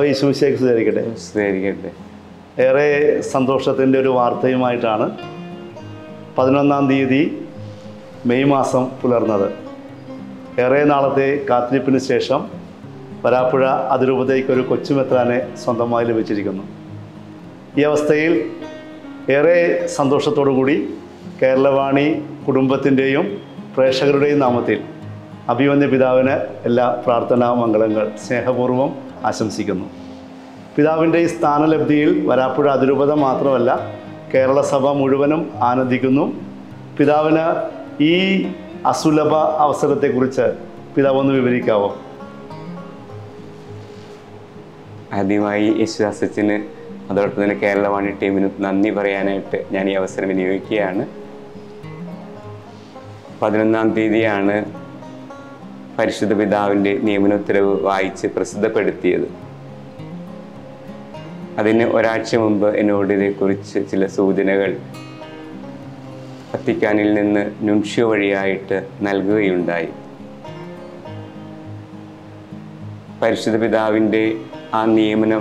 പിതാവ് യേശുവിശേഖ് സ്വീകരിക്കട്ടെ സ്വീകരിക്കട്ടെ ഏറെ സന്തോഷത്തിൻ്റെ ഒരു വാർത്തയുമായിട്ടാണ് പതിനൊന്നാം തീയതി മെയ് മാസം പുലർന്നത് ഏറെ നാളത്തെ കാത്തിരിപ്പിന് ശേഷം വരാപ്പുഴ അതിരൂപതയ്ക്ക് ഒരു കൊച്ചുമെത്രാനെ സ്വന്തമായി ലഭിച്ചിരിക്കുന്നു ഈ അവസ്ഥയിൽ ഏറെ സന്തോഷത്തോടു കൂടി കേരളവാണി കുടുംബത്തിൻ്റെയും പ്രേക്ഷകരുടെയും നാമത്തിൽ അഭിമന്യ പിതാവിന് എല്ലാ പ്രാർത്ഥനാ മംഗളങ്ങൾ സ്നേഹപൂർവ്വം ആശംസിക്കുന്നു പിതാവിൻ്റെ ഈ സ്ഥാനലബ്ധിയിൽ വരാപ്പുഴ അതിരൂപത മാത്രമല്ല കേരള സഭ മുഴുവനും ആനന്ദിക്കുന്നു പിതാവിന് ഈ അസുലഭ അവസരത്തെക്കുറിച്ച് പിതാവ് ഒന്ന് വിവരിക്കാവോ ആദ്യമായി യേശുദാസച്ചന് അതോടൊപ്പം തന്നെ കേരളവാണി ടീമിന് നന്ദി പറയാനായിട്ട് ഞാൻ ഈ അവസരം വിനിയോഗിക്കുകയാണ് പതിനൊന്നാം തീയതിയാണ് പരിശുദ്ധ പിതാവിൻ്റെ നിയമനോത്തരവ് വായിച്ച് പ്രസിദ്ധപ്പെടുത്തിയത് അതിന് ഒരാഴ്ച മുമ്പ് എന്നോട് ഇതേക്കുറിച്ച് ചില സൂചനകൾ വത്തിക്കാനിൽ നിന്ന് നുൻഷ്യോ വഴിയായിട്ട് നൽകുകയുണ്ടായി പരിശുദ്ധ പിതാവിൻ്റെ ആ നിയമനം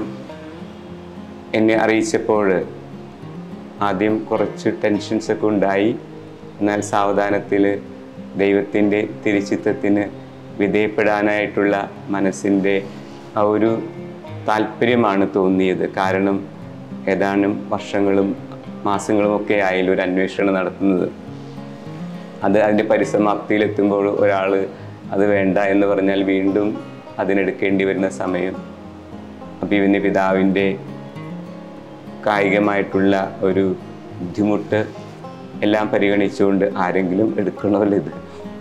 എന്നെ അറിയിച്ചപ്പോൾ ആദ്യം കുറച്ച് ടെൻഷൻസ് ഒക്കെ ഉണ്ടായി എന്നാൽ സാവധാനത്തിൽ ദൈവത്തിൻ്റെ തിരിച്ചിത്തത്തിന് വിധേയപ്പെടാനായിട്ടുള്ള മനസ്സിൻ്റെ ആ ഒരു താല്പര്യമാണ് തോന്നിയത് കാരണം ഏതാനും വർഷങ്ങളും മാസങ്ങളും ഒക്കെ ആയാലും ഒരു അന്വേഷണം നടത്തുന്നത് അത് അതിൻ്റെ പരിസമാപ്തിയിലെത്തുമ്പോൾ ഒരാൾ അത് വേണ്ട എന്ന് പറഞ്ഞാൽ വീണ്ടും അതിനെടുക്കേണ്ടി വരുന്ന സമയം അഭിമന്യ പിതാവിൻ്റെ കായികമായിട്ടുള്ള ഒരു ബുദ്ധിമുട്ട് എല്ലാം പരിഗണിച്ചുകൊണ്ട് ആരെങ്കിലും എടുക്കണമല്ലോ ഇത്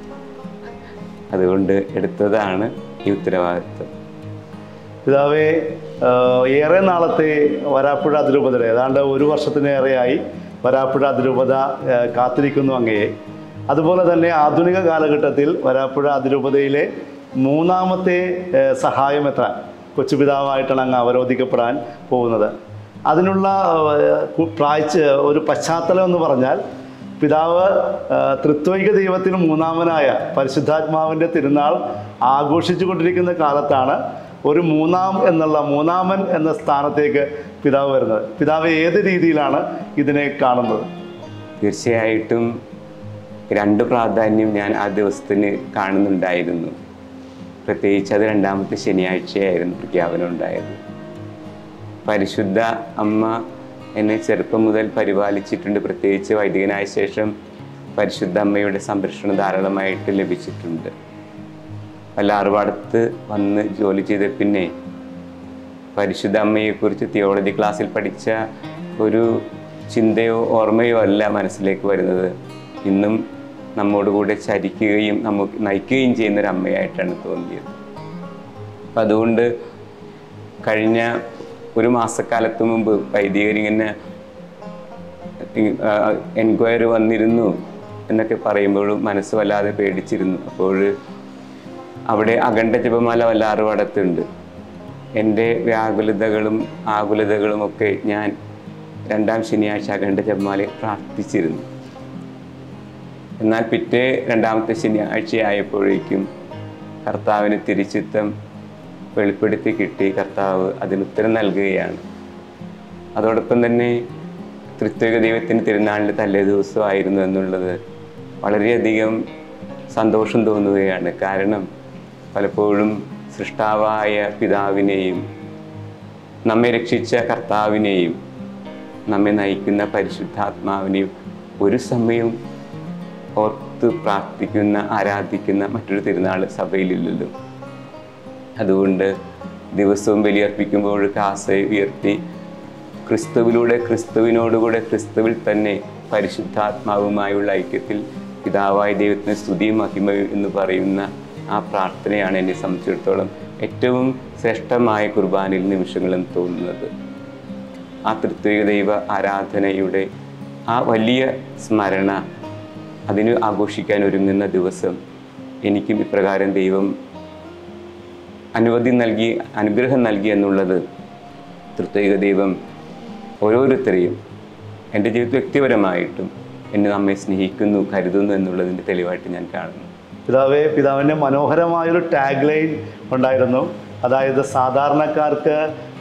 അതുകൊണ്ട് എടുത്തതാണ് ഈ ഉത്തരവാദിത്വം പിതാവെ ആഹ്, ഏറെ നാളത്തെ വരാപ്പുഴ അതിരൂപതയുടെ ഏതാണ്ട് ഒരു വർഷത്തിനേറെയായി വരാപ്പുഴ അതിരൂപത ആഹ്, കാത്തിരിക്കുന്നു അങ്ങയെ അതുപോലെ തന്നെ ആധുനിക കാലഘട്ടത്തിൽ വരാപ്പുഴ അതിരൂപതയിലെ മൂന്നാമത്തെ ആഹ്, സഹായം എത്താൻ കൊച്ചുപിതാവായിട്ടാണ് അങ്ങ് അവരോധിക്കപ്പെടാൻ പോകുന്നത് അതിനുള്ള ആഹ്, കു- പ്രായ്ച്ച ഒരു പശ്ചാത്തലം എന്ന് പറഞ്ഞാൽ പിതാവ് ആ, ത്രിത്വൈക ദൈവത്തിന് മൂന്നാമനായ പരിശുദ്ധാത്മാവിൻ്റെ തിരുനാൾ ആഘോഷിച്ചു കൊണ്ടിരിക്കുന്ന കാലത്താണ് ഒരു മൂന്നാം എന്നുള്ള മൂന്നാമൻ എന്ന സ്ഥാനത്തേക്ക് പിതാവ് വരുന്നത് പിതാവ് ഏത് രീതിയിലാണ് ഇതിനെ കാണുന്നത് തീർച്ചയായിട്ടും രണ്ട് പ്രാധാന്യം ഞാൻ ആ ദിവസത്തിന് കാണുന്നുണ്ടായിരുന്നു പ്രത്യേകിച്ച് അത് രണ്ടാമത്തെ ശനിയാഴ്ചയായിരുന്നു പ്രഖ്യാപനം ഉണ്ടായത് പരിശുദ്ധ അമ്മ എന്നെ ചെറുപ്പം മുതൽ പരിപാലിച്ചിട്ടുണ്ട് പ്രത്യേകിച്ച് വൈദികനായ ശേഷം പരിശുദ്ധ അമ്മയുടെ സംരക്ഷണം ധാരാളമായിട്ട് ലഭിച്ചിട്ടുണ്ട് വല്ലാറുപാടത്ത് വന്ന് ജോലി ചെയ്ത പിന്നെ പരിശുദ്ധ അമ്മയെക്കുറിച്ച് തിയോളജി ക്ലാസ്സിൽ പഠിച്ച ഒരു ചിന്തയോ ഓർമ്മയോ അല്ല മനസ്സിലേക്ക് വരുന്നത് ഇന്നും നമ്മോട് കൂടെ ചരിക്കുകയും നമുക്ക് നയിക്കുകയും ചെയ്യുന്ന ഒരു അമ്മയായിട്ടാണ് തോന്നിയത് അപ്പം അതുകൊണ്ട് കഴിഞ്ഞ ഒരു മാസക്കാലത്ത് മുമ്പ് വൈദികരിങ്ങനെ എൻക്വയറി വന്നിരുന്നു എന്നൊക്കെ പറയുമ്പോഴും മനസ്സ് വല്ലാതെ പേടിച്ചിരുന്നു അപ്പോൾ അവിടെ അഖണ്ഡ ജപമാല വല്ലാറുപാടത്തുണ്ട് എൻ്റെ വ്യാകുലതകളും ആകുലതകളും ഒക്കെ ഞാൻ രണ്ടാം ശനിയാഴ്ച അഖണ്ഡ ജപമാലയിൽ പ്രാർത്ഥിച്ചിരുന്നു എന്നാൽ പിറ്റേ രണ്ടാമത്തെ ശനിയാഴ്ചയായപ്പോഴേക്കും കർത്താവിന് തിരിച്ചിത്തം വെളിപ്പെടുത്തി കിട്ടി കർത്താവ് അതിന് ഉത്തരം നൽകുകയാണ് അതോടൊപ്പം തന്നെ തൃത്വിക ദൈവത്തിന് തിരുനാളിൻ്റെ തലേ ദിവസമായിരുന്നു എന്നുള്ളത് വളരെയധികം സന്തോഷം തോന്നുകയാണ് കാരണം പലപ്പോഴും സൃഷ്ടാവായ പിതാവിനെയും നമ്മെ രക്ഷിച്ച കർത്താവിനെയും നമ്മെ നയിക്കുന്ന പരിശുദ്ധാത്മാവിനെയും ഒരു സമയം ഓർത്ത് പ്രാർത്ഥിക്കുന്ന ആരാധിക്കുന്ന മറ്റൊരു തിരുനാൾ സഭയിലില്ലല്ലോ അതുകൊണ്ട് ദിവസവും ബലിയർപ്പിക്കുമ്പോൾ കാസ ഉയർത്തി ക്രിസ്തുവിലൂടെ ക്രിസ്തുവിനോടുകൂടെ ക്രിസ്തുവിൽ തന്നെ പരിശുദ്ധാത്മാവുമായുള്ള ഐക്യത്തിൽ പിതാവായ ദൈവത്തിന് സ്തുതിയും മഹിമയും എന്ന് പറയുന്ന ആ പ്രാർത്ഥനയാണ് എന്നെ സംബന്ധിച്ചിടത്തോളം ഏറ്റവും ശ്രേഷ്ഠമായ കുർബാനയിൽ നിമിഷങ്ങളെന്ന് തോന്നുന്നത് ആ തൃത്വിക ദൈവ ആരാധനയുടെ ആ വലിയ സ്മരണ അതിന് ആഘോഷിക്കാൻ ഒരുങ്ങുന്ന ദിവസം എനിക്കും ഇപ്രകാരം ദൈവം അനുമതി നൽകി അനുഗ്രഹം നൽകി എന്നുള്ളത് തൃത്വിക ദൈവം ഓരോരുത്തരെയും എൻ്റെ ജീവിതത്തിൽ വ്യക്തിപരമായിട്ടും എന്നെ നമ്മെ സ്നേഹിക്കുന്നു കരുതുന്നു എന്നുള്ളതിൻ്റെ തെളിവായിട്ട് ഞാൻ കാണുന്നു പിതാവെ പിതാവിൻ്റെ മനോഹരമായൊരു ടാഗ് ലൈൻ ഉണ്ടായിരുന്നു അതായത് സാധാരണക്കാർക്ക്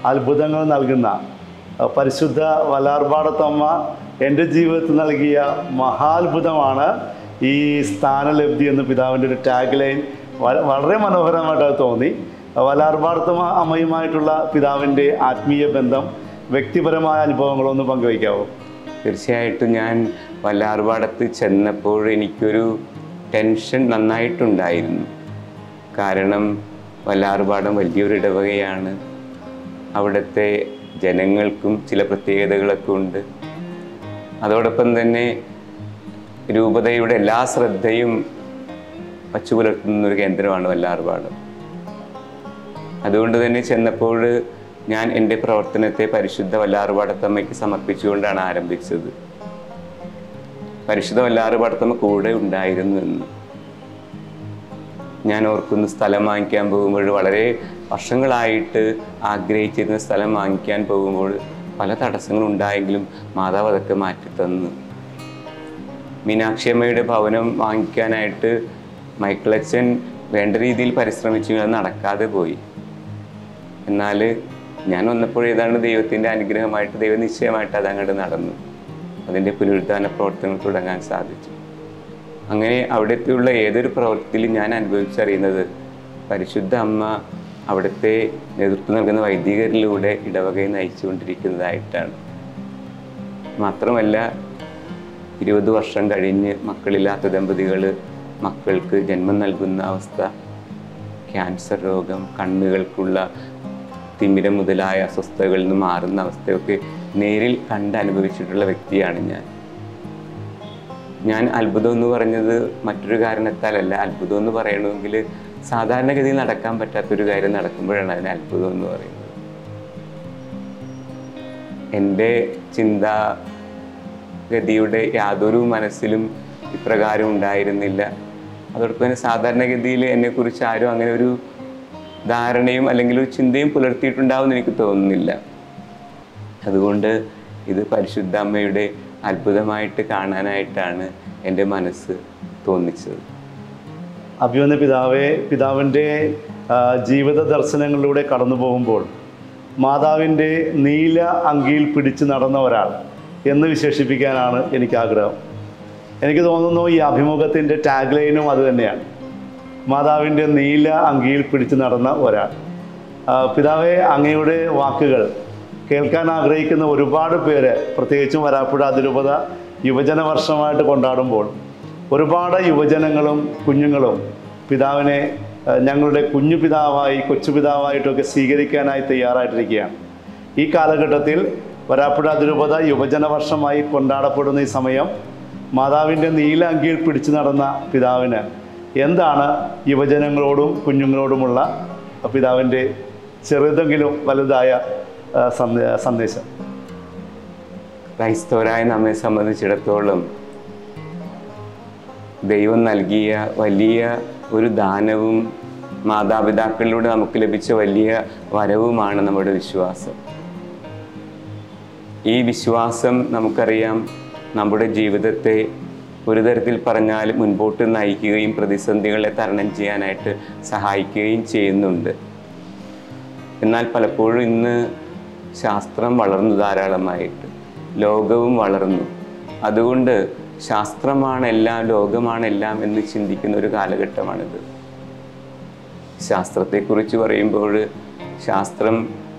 അത്ഭുതങ്ങൾ നൽകുന്ന ആ, പരിശുദ്ധ വലാർപാടത്തമ്മ എൻ്റെ ജീവിതത്തിൽ നൽകിയ മഹാത്ഭുതമാണ് ഈ സ്ഥാനലബ്ധി എന്ന പിതാവിൻ്റെ ഒരു ടാഗ് ലൈൻ വ- വളരെ മനോഹരമായിട്ട് അത് തോന്നി വലാർപാടത്തമ്മ അമ്മയുമായിട്ടുള്ള പിതാവിൻ്റെ ആത്മീയ ബന്ധം വ്യക്തിപരമായ അനുഭവങ്ങളൊന്ന് പങ്കുവയ്ക്കാവോ തീർച്ചയായിട്ടും ഞാൻ വല്ലാർപാടത്ത് ചെന്നപ്പോൾ എനിക്കൊരു ടെൻഷൻ നന്നായിട്ടുണ്ടായിരുന്നു കാരണം വല്ലാർപാടം വലിയൊരു ഇടവകയാണ് അവിടുത്തെ ജനങ്ങൾക്കും ചില പ്രത്യേകതകളൊക്കെ ഉണ്ട് അതോടൊപ്പം തന്നെ രൂപതയുടെ എല്ലാ ശ്രദ്ധയും വച്ചു പുലർത്തുന്ന ഒരു കേന്ദ്രമാണ് വല്ലാർപാടം അതുകൊണ്ട് തന്നെ ചെന്നപ്പോൾ ഞാൻ എൻ്റെ പ്രവർത്തനത്തെ പരിശുദ്ധ വല്ലാറുപാടത്തമ്മയ്ക്ക് സമർപ്പിച്ചുകൊണ്ടാണ് ആരംഭിച്ചത് പരിശുദ്ധ വല്ലാറുപാടത്തമ്മ കൂടെ ഉണ്ടായിരുന്നു എന്ന് ഞാൻ ഓർക്കുന്ന സ്ഥലം വാങ്ങിക്കാൻ പോകുമ്പോൾ വളരെ വർഷങ്ങളായിട്ട് ആഗ്രഹിച്ചിരുന്ന സ്ഥലം വാങ്ങിക്കാൻ പോകുമ്പോൾ പല തടസ്സങ്ങളും ഉണ്ടായെങ്കിലും മാതാവ് അതൊക്കെ മാറ്റിത്തന്നു മീനാക്ഷിയമ്മയുടെ ഭവനം വാങ്ങിക്കാനായിട്ട് മൈക്കിളച്ചൻ വേണ്ട രീതിയിൽ പരിശ്രമിച്ചു അത് നടക്കാതെ പോയി എന്നാൽ ഞാൻ വന്നപ്പോൾ ഏതാണ്ട് ദൈവത്തിൻ്റെ അനുഗ്രഹമായിട്ട് ദൈവനിശ്ചയമായിട്ട് അത് അങ്ങോട്ട് നടന്നു അതിൻ്റെ പുനരുദ്ധാന പ്രവർത്തനങ്ങൾ തുടങ്ങാൻ സാധിച്ചു അങ്ങനെ അവിടുത്തെയുള്ള ഏതൊരു പ്രവൃത്തിയിലും ഞാൻ അനുഭവിച്ചറിയുന്നത് പരിശുദ്ധ അമ്മ അവിടുത്തെ നേതൃത്വം നൽകുന്ന വൈദികരിലൂടെ ഇടവകയെ നയിച്ചുകൊണ്ടിരിക്കുന്നതായിട്ടാണ് മാത്രമല്ല ഇരുപത് വർഷം കഴിഞ്ഞ് മക്കളില്ലാത്ത ദമ്പതികൾ മക്കൾക്ക് ജന്മം നൽകുന്ന അവസ്ഥ ക്യാൻസർ രോഗം കണ്ണുകൾക്കുള്ള തിമിരം മുതലായ അസ്വസ്ഥതകളിൽ നിന്ന് മാറുന്ന അവസ്ഥയൊക്കെ നേരിൽ കണ്ട് അനുഭവിച്ചിട്ടുള്ള വ്യക്തിയാണ് ഞാൻ ഞാൻ അത്ഭുതം എന്ന് പറഞ്ഞത് മറ്റൊരു കാരണത്താലല്ല അത്ഭുതം എന്ന് പറയണമെങ്കിൽ സാധാരണഗതിയിൽ നടക്കാൻ പറ്റാത്തൊരു കാര്യം നടക്കുമ്പോഴാണ് അതിന് അത്ഭുതം എന്ന് പറയുന്നത് എൻ്റെ ചിന്താഗതിയുടെ യാതൊരു മനസ്സിലും ഇപ്രകാരം ഉണ്ടായിരുന്നില്ല അതോടൊപ്പം തന്നെ സാധാരണഗതിയിൽ എന്നെക്കുറിച്ച് ആരും അങ്ങനെ ഒരു ധാരണയും അല്ലെങ്കിൽ ഒരു ചിന്തയും പുലർത്തിയിട്ടുണ്ടാവുമെന്ന് എനിക്ക് തോന്നുന്നില്ല അതുകൊണ്ട് ഇത് പരിശുദ്ധ അമ്മയുടെ അത്ഭുതമായിട്ട് കാണാനായിട്ടാണ് എൻ്റെ മനസ്സ് തോന്നിച്ചത് അഭിമന്യ പിതാവെ പിതാവിൻ്റെ ആ, ജീവിത ദർശനങ്ങളിലൂടെ കടന്നു പോകുമ്പോൾ മാതാവിൻ്റെ നീല അങ്കിയിൽ പിടിച്ച് നടന്ന ഒരാൾ എന്ന് വിശേഷിപ്പിക്കാനാണ് എനിക്ക് ആഗ്രഹം എനിക്ക് തോന്നുന്നു ഈ അഭിമുഖത്തിൻ്റെ ടാഗ് ലൈനും അത് തന്നെയാണ് മാതാവിൻ്റെ നീല അങ്കിയിൽ പിടിച്ച് നടന്ന ഒരാൾ ആ, പിതാവെ അങ്ങയുടെ വാക്കുകൾ കേൾക്കാൻ ആഗ്രഹിക്കുന്ന ഒരുപാട് പേര് പ്രത്യേകിച്ചും വരാപ്പുഴ അതിരൂപത യുവജന വർഷമായിട്ട് കൊണ്ടാടുമ്പോൾ ഒരുപാട് യുവജനങ്ങളും കുഞ്ഞുങ്ങളും പിതാവിനെ ആ, ഞങ്ങളുടെ കുഞ്ഞു പിതാവായി കൊച്ചു പിതാവായിട്ടൊക്കെ സ്വീകരിക്കാനായി തയ്യാറായിട്ടിരിക്കുകയാണ് ഈ കാലഘട്ടത്തിൽ വരാപ്പുഴ അതിരൂപത യുവജന വർഷമായി കൊണ്ടാടപ്പെടുന്ന ഈ സമയം മാതാവിൻ്റെ നീല അങ്കിയിൽ പിടിച്ചു നടന്ന പിതാവിന് എന്താണ് യുവജനങ്ങളോടും കുഞ്ഞുങ്ങളോടുമുള്ള പിതാവിൻ്റെ ചെറുതെങ്കിലും വലുതായ ആ, സന്ദേ- സന്ദേശം ക്രൈസ്തവരായ നമ്മെ സംബന്ധിച്ചിടത്തോളം ദൈവം നൽകിയ വലിയ ഒരു ദാനവും മാതാപിതാക്കളിലൂടെ നമുക്ക് ലഭിച്ച വലിയ വരവുമാണ് നമ്മുടെ വിശ്വാസം ഈ വിശ്വാസം നമുക്കറിയാം നമ്മുടെ ജീവിതത്തെ ഒരു തരത്തിൽ പറഞ്ഞാൽ മുൻപോട്ട് നയിക്കുകയും പ്രതിസന്ധികളെ തരണം ചെയ്യാനായിട്ട് സഹായിക്കുകയും ചെയ്യുന്നുണ്ട് എന്നാൽ പലപ്പോഴും ഇന്ന് ശാസ്ത്രം വളർന്നു ധാരാളമായിട്ട് ലോകവും വളർന്നു അതുകൊണ്ട് ശാസ്ത്രമാണ് എല്ലാം ലോകമാണ് എല്ലാം എന്ന് ചിന്തിക്കുന്ന ഒരു കാലഘട്ടമാണിത് ശാസ്ത്രത്തെക്കുറിച്ച് പറയുമ്പോൾ ശാസ്ത്രം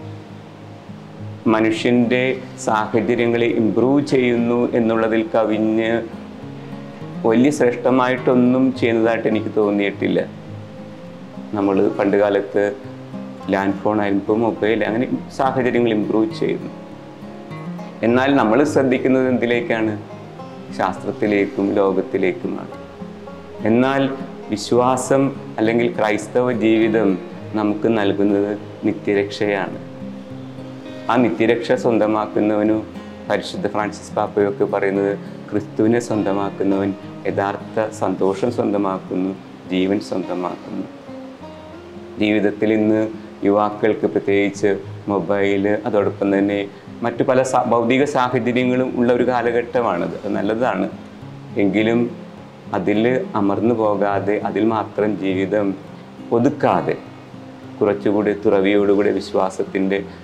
മനുഷ്യൻ്റെ സാഹചര്യങ്ങളെ ഇമ്പ്രൂവ് ചെയ്യുന്നു എന്നുള്ളതിൽ കവിഞ്ഞ് വലിയ ശ്രേഷ്ഠമായിട്ടൊന്നും ചെയ്യുന്നതായിട്ട് എനിക്ക് തോന്നിയിട്ടില്ല നമ്മൾ പണ്ട് കാലത്ത് ലാൻഡ് ഫോൺ ആയിരുന്നു മൊബൈൽ അങ്ങനെ സാഹചര്യങ്ങൾ ഇമ്പ്രൂവ് ചെയ്യുന്നു എന്നാൽ നമ്മൾ ശ്രദ്ധിക്കുന്നത് എന്തിലേക്കാണ് ശാസ്ത്രത്തിലേക്കും ലോകത്തിലേക്കുമാണ് എന്നാൽ വിശ്വാസം അല്ലെങ്കിൽ ക്രൈസ്തവ ജീവിതം നമുക്ക് നൽകുന്നത് നിത്യരക്ഷയാണ് ആ നിത്യരക്ഷ സ്വന്തമാക്കുന്നവനു പരിശുദ്ധ ഫ്രാൻസിസ് പാപ്പയൊക്കെ പറയുന്നത് ക്രിസ്തുവിനെ സ്വന്തമാക്കുന്നവൻ യഥാർത്ഥ സന്തോഷം സ്വന്തമാക്കുന്നു ജീവൻ സ്വന്തമാക്കുന്നു ജീവിതത്തിൽ ഇന്ന് യുവാക്കൾക്ക് പ്രത്യേകിച്ച് മൊബൈൽ അതോടൊപ്പം തന്നെ മറ്റു പല സാ- ഭൗതിക സാഹചര്യങ്ങളും ഉള്ള ഒരു കാലഘട്ടമാണത് അത് നല്ലതാണ് എങ്കിലും അതിൽ അമർന്നു പോകാതെ അതിൽ മാത്രം ജീവിതം ഒതുക്കാതെ കുറച്ചുകൂടി തുറവിയോടുകൂടി വിശ്വാസത്തിൻ്റെ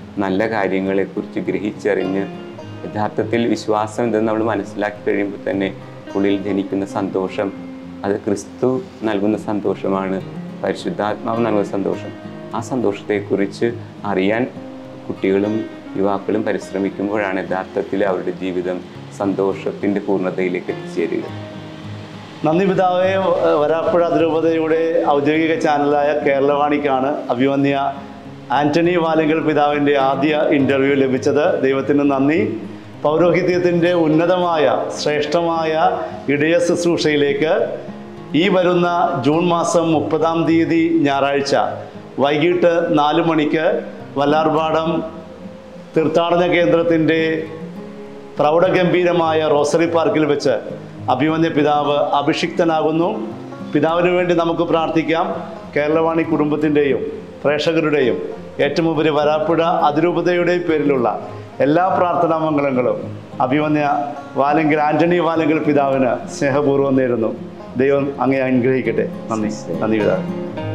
നല്ല കാര്യങ്ങളെക്കുറിച്ച് ഗ്രഹിച്ചറിഞ്ഞ് യഥാർത്ഥത്തിൽ വിശ്വാസം എന്തെന്ന് നമ്മൾ മനസ്സിലാക്കി കഴിയുമ്പോൾ തന്നെ ഉള്ളിൽ ജനിക്കുന്ന സന്തോഷം അത് ക്രിസ്തു നൽകുന്ന സന്തോഷമാണ് പരിശുദ്ധാത്മാവ് നൽകുന്ന സന്തോഷം ആ സന്തോഷത്തെക്കുറിച്ച് അറിയാൻ കുട്ടികളും യുവാക്കളും പരിശ്രമിക്കുമ്പോഴാണ് യഥാർത്ഥത്തിൽ അവരുടെ ജീവിതം സന്തോഷത്തിൻ്റെ പൂർണ്ണതയിലേക്ക് എത്തിച്ചേരുക നന്ദി പിതാവെ വരാപ്പുഴ അതിരൂപതയുടെ ഔദ്യോഗിക ചാനലായ കേരളവാണിക്കാണ് അഭിമന്യ ആന്റണി വാലങ്കൽ പിതാവിൻ്റെ ആദ്യ ഇൻ്റർവ്യൂ ലഭിച്ചത് ദൈവത്തിന് നന്ദി പൗരോഹിത്യത്തിൻ്റെ ഉന്നതമായ ശ്രേഷ്ഠമായ ഇടയ ശുശ്രൂഷയിലേക്ക് ഈ വരുന്ന ജൂൺ മാസം മുപ്പതാം തീയതി ഞായറാഴ്ച വൈകിട്ട് നാല് മണിക്ക് വല്ലാർപാടം തീർത്ഥാടന കേന്ദ്രത്തിൻ്റെ പ്രൗഢഗംഭീരമായ റോസറി പാർക്കിൽ വെച്ച് അഭിമന്യ പിതാവ് അഭിഷിക്തനാകുന്നു പിതാവിന് വേണ്ടി നമുക്ക് പ്രാർത്ഥിക്കാം കേരളവാണി കുടുംബത്തിൻ്റെയും പ്രേക്ഷകരുടെയും ഏറ്റവും ഉപരി വരാപ്പുഴ അതിരൂപതയുടെയും പേരിലുള്ള എല്ലാ പ്രാർത്ഥനാ മംഗളങ്ങളും അഭിമന്യ വാലങ്കിൽ ആന്റണി വാലങ്കിൽ പിതാവിന് സ്നേഹപൂർവ്വം നേരുന്നു ദൈവം അങ്ങേ അനുഗ്രഹിക്കട്ടെ നന്ദി നന്ദി പിതാവ്